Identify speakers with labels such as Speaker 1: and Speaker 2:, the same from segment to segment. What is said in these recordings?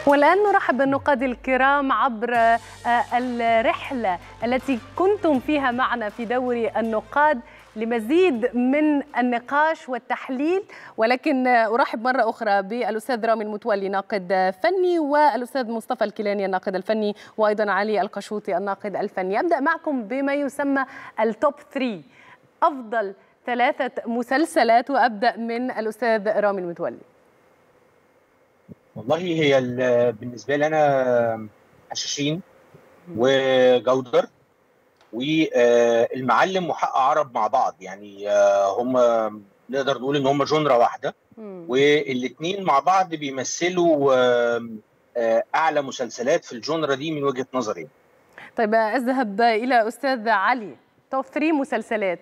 Speaker 1: والآن نرحب بالنقاد الكرام عبر الرحلة التي كنتم فيها معنا في دوري النقاد لمزيد من النقاش والتحليل ولكن أرحب مرة أخرى بالأستاذ رامي المتولي ناقد فني والأستاذ مصطفى الكيلاني الناقد الفني وأيضا علي القشوطي الناقد الفني أبدأ معكم بما يسمى التوب 3 أفضل ثلاثة مسلسلات وأبدأ من الأستاذ رامي المتولي
Speaker 2: والله هي بالنسبه لي انا حشاشين وجودر والمعلم وحق عرب مع بعض يعني هم نقدر نقول ان هم جونرا واحده والاثنين مع بعض بيمثلوا اعلى مسلسلات في الجونرا دي من وجهه نظري
Speaker 1: طيب اذهب الى استاذ علي توب 3 مسلسلات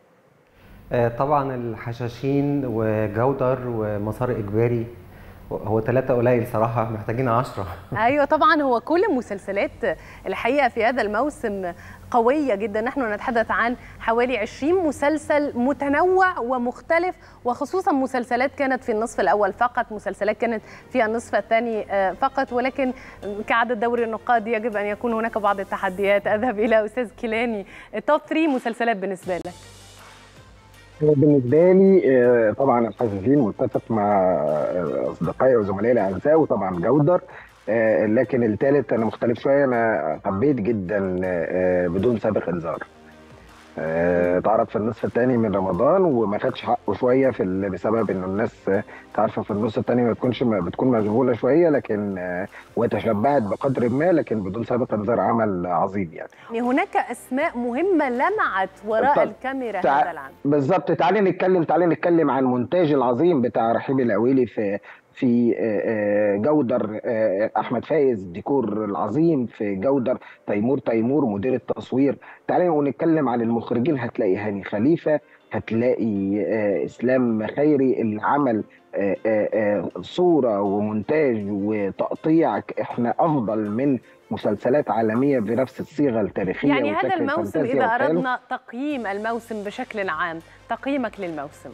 Speaker 3: طبعا الحشاشين وجودر ومسار اجباري هو ثلاثة قليل صراحة محتاجين عشرة
Speaker 1: أيوة طبعا هو كل المسلسلات الحقيقة في هذا الموسم قوية جدا نحن نتحدث عن حوالي 20 مسلسل متنوع ومختلف وخصوصا مسلسلات كانت في النصف الأول فقط مسلسلات كانت في النصف الثاني فقط ولكن كعادة دوري النقاد يجب أن يكون هناك بعض التحديات أذهب إلى أستاذ كيلاني توب 3 مسلسلات بالنسبة لك
Speaker 4: بالنسبه لي طبعا الحشاشين متفق مع اصدقائي وزملائي الاعزاء وطبعا جودر لكن الثالث انا مختلف شويه انا حبيت جدا بدون سابق انذار اتعرض في النصف الثاني من رمضان وما خدش حقه شويه في بسبب انه الناس عارفه في النص الثاني ما بتكونش بتكون مشغوله شويه لكن وتشبعت بقدر ما لكن بدون سابق انذار عمل عظيم يعني.
Speaker 1: هناك اسماء مهمه لمعت وراء طب الكاميرا تع... هذا العام.
Speaker 4: بالظبط تعالي نتكلم تعالي نتكلم عن المونتاج العظيم بتاع رحيم العويلي في في جودر احمد فايز ديكور العظيم في جودر تيمور تيمور مدير التصوير تعالى ونتكلم عن المخرجين هتلاقي هاني خليفه هتلاقي اسلام خيري اللي عمل صوره ومونتاج وتقطيع احنا افضل من مسلسلات عالميه بنفس الصيغه التاريخيه
Speaker 1: يعني هذا الموسم اذا اردنا تقييم الموسم بشكل عام تقييمك للموسم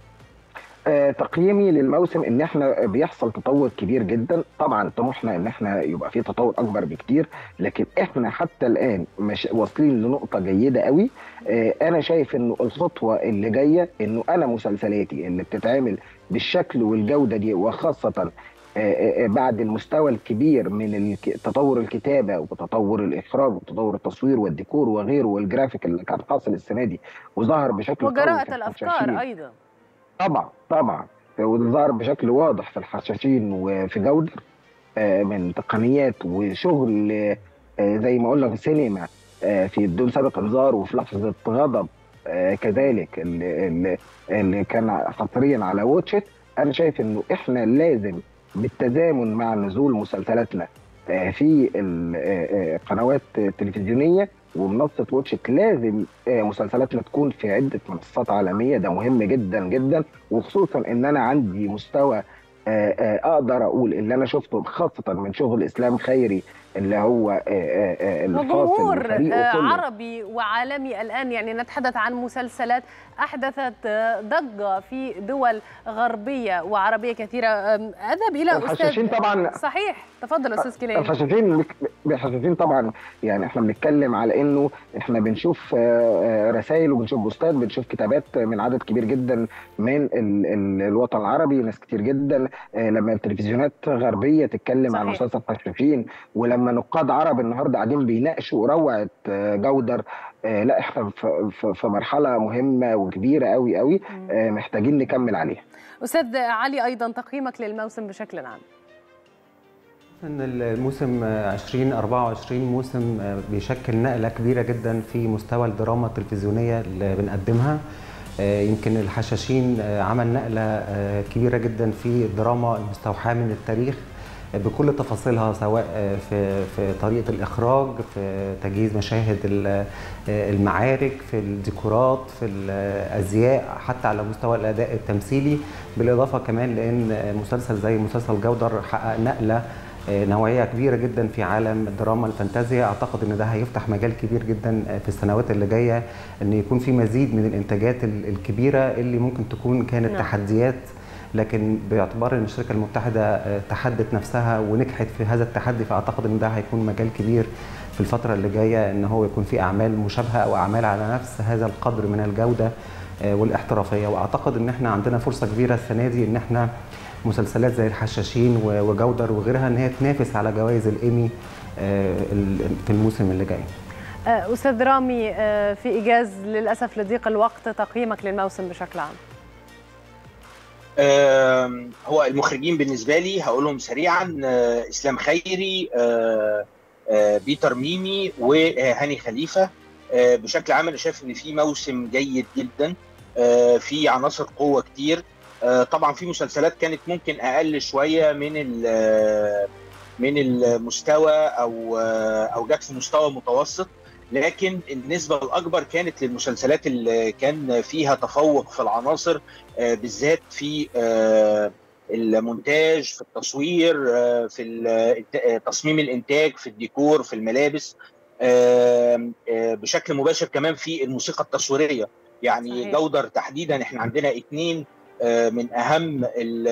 Speaker 4: آه تقييمي للموسم ان احنا بيحصل تطور كبير جدا طبعا طموحنا ان احنا يبقى في تطور اكبر بكتير لكن احنا حتى الان مش واصلين لنقطه جيده قوي آه انا شايف انه الخطوه اللي جايه انه انا مسلسلاتي اللي بتتعمل بالشكل والجوده دي وخاصه آه بعد المستوى الكبير من تطور الكتابه وتطور الاخراج وتطور التصوير والديكور وغيره والجرافيك اللي كان حاصل السنه دي وظهر بشكل
Speaker 1: وجراءه الافكار ايضا
Speaker 4: طبعا طبعا وظهر بشكل واضح في الحشاشين وفي جودر من تقنيات وشغل زي ما قلنا في السينما في بدون سابق انذار وفي لحظه غضب كذلك اللي, اللي, اللي كان حصريا على واتشت انا شايف انه احنا لازم بالتزامن مع نزول مسلسلاتنا في القنوات التلفزيونيه ومنصه واتشت لازم مسلسلاتنا تكون في عده منصات عالميه ده مهم جدا جدا وخصوصا ان انا عندي مستوى اقدر اقول اللي انا شفته خاصه من شغل اسلام خيري اللي هو
Speaker 1: وجمهور عربي وعالمي الان يعني نتحدث عن مسلسلات احدثت ضجه في دول غربيه وعربيه كثيره اذهب الى
Speaker 4: الحشاشين طبعا
Speaker 1: صحيح تفضل استاذ كلاني
Speaker 4: الحشاشين الحشاشين طبعا يعني احنا بنتكلم على انه احنا بنشوف رسائل وبنشوف بوستات بنشوف كتابات من عدد كبير جدا من ال ال الوطن العربي ناس كتير جدا لما التلفزيونات غربيه تتكلم صحيح. عن مسلسل الحشاشين ولما لما نقاد عرب النهارده قاعدين بيناقشوا روعه جودر لا احنا في مرحله مهمه وكبيره قوي قوي محتاجين نكمل عليها.
Speaker 1: استاذ علي ايضا تقييمك للموسم بشكل عام.
Speaker 3: ان الموسم 2024 موسم بيشكل نقله كبيره جدا في مستوى الدراما التلفزيونيه اللي بنقدمها يمكن الحشاشين عمل نقله كبيره جدا في الدراما المستوحاه من التاريخ بكل تفاصيلها سواء في في طريقه الاخراج في تجهيز مشاهد المعارك في الديكورات في الازياء حتى على مستوى الاداء التمثيلي بالاضافه كمان لان مسلسل زي مسلسل جودر حقق نقله نوعيه كبيره جدا في عالم الدراما الفانتازيا اعتقد ان ده هيفتح مجال كبير جدا في السنوات اللي جايه ان يكون في مزيد من الانتاجات الكبيره اللي ممكن تكون كانت
Speaker 1: نعم.
Speaker 3: تحديات لكن باعتبار ان الشركه المتحده تحدت نفسها ونجحت في هذا التحدي فاعتقد ان ده هيكون مجال كبير في الفتره اللي جايه ان هو يكون في اعمال مشابهه او اعمال على نفس هذا القدر من الجوده والاحترافيه واعتقد ان احنا عندنا فرصه كبيره السنه دي ان احنا مسلسلات زي الحشاشين وجودر وغيرها ان هي تنافس على جوائز الايمي في الموسم اللي جاي.
Speaker 1: استاذ رامي في ايجاز للاسف لضيق الوقت تقييمك للموسم بشكل عام.
Speaker 2: هو المخرجين بالنسبه لي هقولهم سريعا اسلام خيري بيتر ميمي وهاني خليفه بشكل عام انا شايف ان في موسم جيد جدا في عناصر قوه كتير طبعا في مسلسلات كانت ممكن اقل شويه من من المستوى او او جت في مستوى متوسط لكن النسبة الأكبر كانت للمسلسلات اللي كان فيها تفوق في العناصر بالذات في المونتاج في التصوير في تصميم الإنتاج في الديكور في الملابس بشكل مباشر كمان في الموسيقى التصويرية يعني صحيح. جودر تحديدا احنا عندنا اتنين من أهم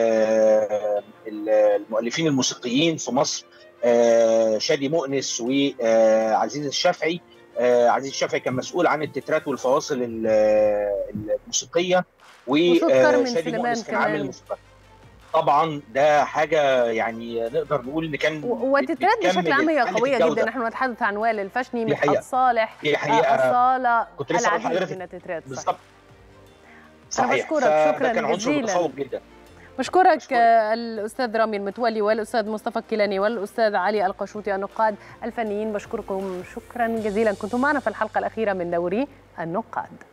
Speaker 2: المؤلفين الموسيقيين في مصر شادي مؤنس وعزيز الشافعي آه عزيز الشافعي كان مسؤول عن التترات والفواصل الموسيقيه
Speaker 1: وشادي مؤنس كان عامل
Speaker 2: الموسيقى طبعا ده حاجه يعني نقدر نقول ان كان
Speaker 1: والتترات بشكل عام هي قويه جدا نحن نتحدث عن وائل الفشني مدحت صالح
Speaker 2: دي حقيقه
Speaker 1: اصاله
Speaker 2: كنت لسه
Speaker 1: العديد من التترات
Speaker 2: بالظبط
Speaker 1: صحيح بشكرك شكرا
Speaker 2: كان عنصر متفوق جدا
Speaker 1: بشكرك مشكور. الاستاذ رامي المتولي والاستاذ مصطفى الكيلاني والاستاذ علي القشوطي النقاد الفنيين بشكركم شكرا جزيلا كنتم معنا في الحلقه الاخيره من دوري النقاد